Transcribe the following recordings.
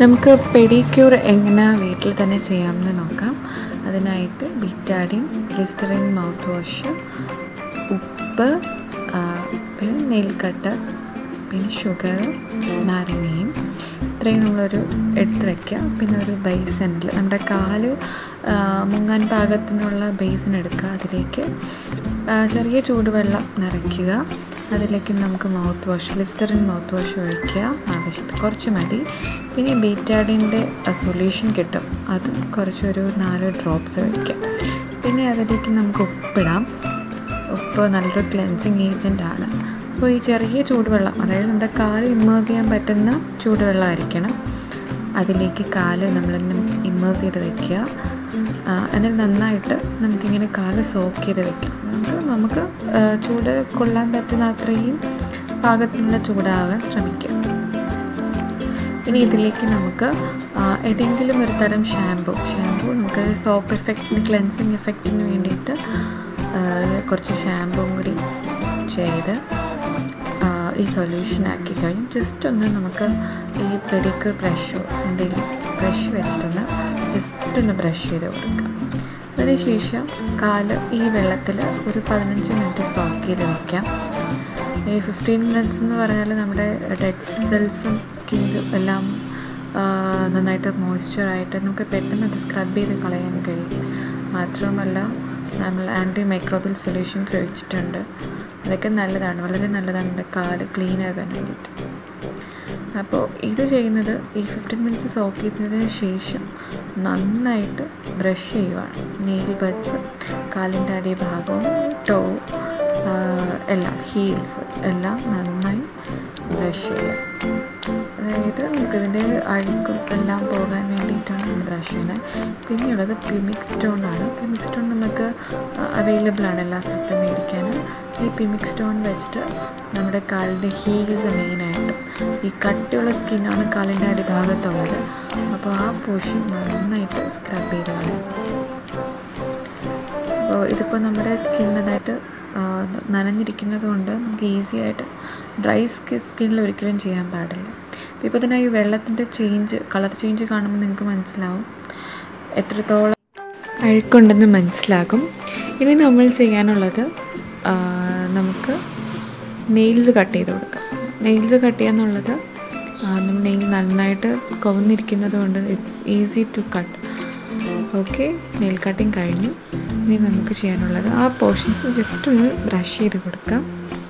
നമുക്ക് പെഡിക്യൂർ എങ്ങനെ വീട്ടിൽ തന്നെ ചെയ്യാമെന്ന് നോക്കാം അതിനായിട്ട് ബിറ്റാഡിൻ ലിസ്റ്ററിൻ മൗത്ത് വാഷ് ഉപ്പ് ആ, പിന്നെ നെയിൽ കട്ടർ പിന്നെ ഷുഗർ നാരങ്ങയും ഇത്രയും നമ്മളൊരു എടുത്ത് വയ്ക്കുക പിന്നെ ഒരു ബേസണിൽ നമ്മുടെ കാല് ആ, മുങ്ങാൻ പാകത്തിനുള്ള ബേസിൻ എടുക്കുക അതിലേക്ക് ആ, ചെറിയ ചൂടുവെള്ളം നിറയ്ക്കുക അതിലേക്ക് നമുക്ക് mouthwash Listerine mouthwash ഒഴിക്കുക ആവശ്യത്തിന് കുറച്ച് മതി പിന്നെ ബീറ്റാഡിൻ്റെ സൊല്യൂഷൻ കിട്ടും അത് കുറച്ചൊരു നാല് ഡ്രോപ്സ് ഒഴിക്കുക പിന്നെ അതിലേക്ക് നമുക്ക് ഉപ്പിടാം ഉപ്പ് നല്ലൊരു ക്ലെൻസിങ് ഏജൻ്റ് ആണ് അപ്പോൾ ഈ ചെറിയ ചൂടുവെള്ളം അതായത് നമ്മുടെ കാല് ഇമ്മേഴ്സ് ചെയ്യാൻ പറ്റുന്ന ചൂടുവെള്ളമായിരിക്കണം അതിലേക്ക് കാല് നമ്മൾ ഇമ്മേഴ്സ് ചെയ്ത് വെക്കുക ആ, എന്നിട്ട് നന്നായിട്ട് നമുക്കിങ്ങനെ കാല് സോക്ക് ചെയ്ത് വെക്കാം നമുക്ക് നമുക്ക് ആ, ചൂട് കൊള്ളാൻ പറ്റുന്ന അത്രയും പാകത്തിനുള്ള ചൂടാകാൻ ശ്രമിക്കുക ഇനി ഇതിലേക്ക് നമുക്ക് ആ, ഏതെങ്കിലും ഒരു തരം ഷാമ്പു ഷാമ്പു നമുക്ക് സോപ്പ് എഫക്റ്റിന് ക്ലെൻസിങ് എഫക്റ്റിന് വേണ്ടിയിട്ട് ആ, കുറച്ച് ഷാമ്പും കൂടി ചെയ്ത് ആ, ഈ സൊല്യൂഷൻ ആക്കി കഴിഞ്ഞ് ജസ്റ്റ് ഒന്ന് നമുക്ക് ഈ പെഡിക്യൂർ ബ്രഷോ എന്തെങ്കിലും ബ്രഷ് വെച്ചിട്ടൊന്ന് ജസ്റ്റ് ഒന്ന് ബ്രഷ് ചെയ്ത് കൊടുക്കാം അതിനുശേഷം കാല് ഈ വെള്ളത്തിൽ ഒരു പതിനഞ്ച് മിനിറ്റ് സോക്ക് ചെയ്ത് വയ്ക്കാം ഈ ഫിഫ്റ്റീൻ മിനിറ്റ്സ് എന്ന് പറഞ്ഞാൽ നമ്മുടെ ഡെഡ് സെൽസും സ്കിന്നും എല്ലാം ആ, നന്നായിട്ട് മോയ്സ്ചറായിട്ട് നമുക്ക് പെട്ടെന്ന് അത് സ്ക്രബ് ചെയ്ത് കളയാൻ കഴിയും മാത്രമല്ല നമ്മൾ ആൻറ്റി മൈക്രോബിയൽ സൊല്യൂഷൻസ് ഒഴിച്ചിട്ടുണ്ട് അതൊക്കെ നല്ലതാണ് വളരെ നല്ലതാണ് നമ്മുടെ കാല് ക്ലീൻ ആകാൻ വേണ്ടിയിട്ട് അപ്പോൾ ഇത് ചെയ്യുന്നത് ഈ ഫിഫ്റ്റീൻ മിനിറ്റ്സ് സോക്ക് ചെയ്തതിന് ശേഷം നന്നായിട്ട് ബ്രഷ് ചെയ്യുവാണ് നെയിൽ ബഡ്സ് കാലിൻ്റെ അടിഭാഗവും ടോ എല്ലാം ഹീൽസ് എല്ലാം നന്നായി ബ്രഷ് ചെയ്യുക അതായത് നമുക്കിതിൻ്റെ അഴുക്കും എല്ലാം പോകാൻ വേണ്ടിയിട്ടാണ് നമ്മൾ ബ്രഷ് ചെയ്യുന്നത് പിന്നെയുള്ളത് പിമിക് സ്റ്റോൺ ആണ് പിമിക് സ്റ്റോൺ നമുക്ക് അവൈലബിൾ ആണ് എല്ലാ സ്ഥലത്തും മേടിക്കാൻ ഈ പിമിക് സ്റ്റോൺ വെച്ചിട്ട് നമ്മുടെ കാലിൻ്റെ ഹീൽസ് മെയിനായിട്ടും ഈ കട്ടിയുള്ള സ്കിന്നാണ് കാലിൻ്റെ അടിഭാഗത്തുള്ളത് അപ്പോൾ ആ പോർഷൻ നന്നായിട്ട് സ്ക്രബ് ചെയ്ത് കളയും അപ്പോൾ ഇതിപ്പോൾ നമ്മുടെ സ്കിൻ നന്നായിട്ട് ആ, നനഞ്ഞിരിക്കുന്നത് കൊണ്ട് നമുക്ക് ഈസി ആയിട്ട് ഡ്രൈ സ്കി സ്കിന്നിൽ ഒരിക്കലും ചെയ്യാൻ പാടില്ല അപ്പോൾ ഇപ്പോൾ തന്നെ ഈ വെള്ളത്തിൻ്റെ ചേഞ്ച് കളർ ചേഞ്ച് കാണുമ്പോൾ നിങ്ങൾക്ക് മനസ്സിലാവും എത്രത്തോളം അഴുക്കുണ്ടെന്ന് മനസ്സിലാകും ഇനി നമ്മൾ ചെയ്യാനുള്ളത് ആ, നമുക്ക് നെയിൽസ് കട്ട് ചെയ്ത് കൊടുക്കാം നെയിൽസ് കട്ട് ചെയ്യാന്നുള്ളത് നമ്മൾ നെയിൽ നന്നായിട്ട് കൊവന്നിരിക്കുന്നത് കൊണ്ട് it's easy to cut okay nail cutting കഴിഞ്ഞു ഇനി നമുക്ക് ചെയ്യാനുള്ളത് ആ പോർഷൻസ് ജസ്റ്റ് ഒന്ന് ബ്രഷ് ചെയ്ത് കൊടുക്കാം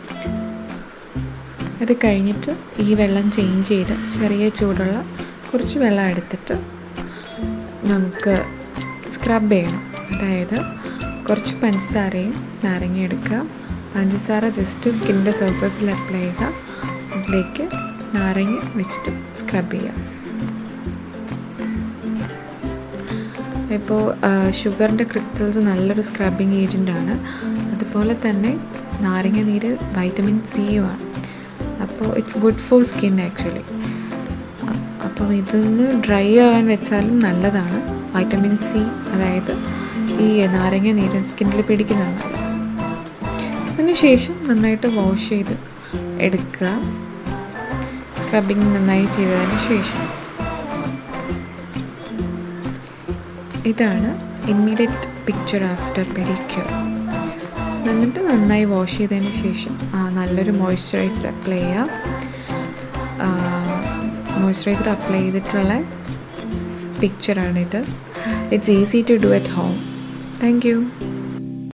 അത് കഴിഞ്ഞിട്ട് ഈ വെള്ളം ചേഞ്ച് ചെയ്ത് ചെറിയ ചൂടുള്ള കുറച്ച് വെള്ളം എടുത്തിട്ട് നമുക്ക് സ്ക്രബ് ചെയ്യണം അതായത് കുറച്ച് പഞ്ചസാരയും നാരങ്ങ എടുക്കുക പഞ്ചസാര ജസ്റ്റ് സ്കിന്നിൻ്റെ സർഫസിൽ അപ്ലൈ ചെയ്യുക അതിലേക്ക് നാരങ്ങ വെച്ചിട്ട് സ്ക്രബ് ചെയ്യുക ഇപ്പോൾ ഷുഗറിൻ്റെ ക്രിസ്റ്റൽസ് നല്ലൊരു സ്ക്രബിങ് ഏജൻ്റാണ് അതുപോലെ തന്നെ നാരങ്ങ നീര് വൈറ്റമിൻ സിയുമാണ് അപ്പോൾ it's good for skin actually അപ്പം ഇതൊന്ന് ഡ്രൈ ആകാൻ വെച്ചാലും നല്ലതാണ് വൈറ്റമിൻ സി അതായത് ഈ നാരങ്ങ നീര് സ്കിന്നിൽ പിടിക്കുന്നത് നല്ലതാണ് അതിനുശേഷം നന്നായിട്ട് വാഷ് ചെയ്ത് എടുക്കുക സ്ക്രബിങ് നന്നായി ചെയ്തതിന് ശേഷം ഇതാണ് ഇമ്മീഡിയറ്റ് പിക്ചർ ആഫ്റ്റർ പെഡിക്യൂർ എന്നിട്ട് നന്നായി വാഷ് ചെയ്തതിന് ശേഷം ആ, നല്ലൊരു മോയ്സ്ചറൈസർ അപ്ലൈ ചെയ്യുക മോയ്സ്ചറൈസർ അപ്ലൈ ചെയ്തിട്ടുള്ള പിക്ചറാണിത് it's easy to do at home thank U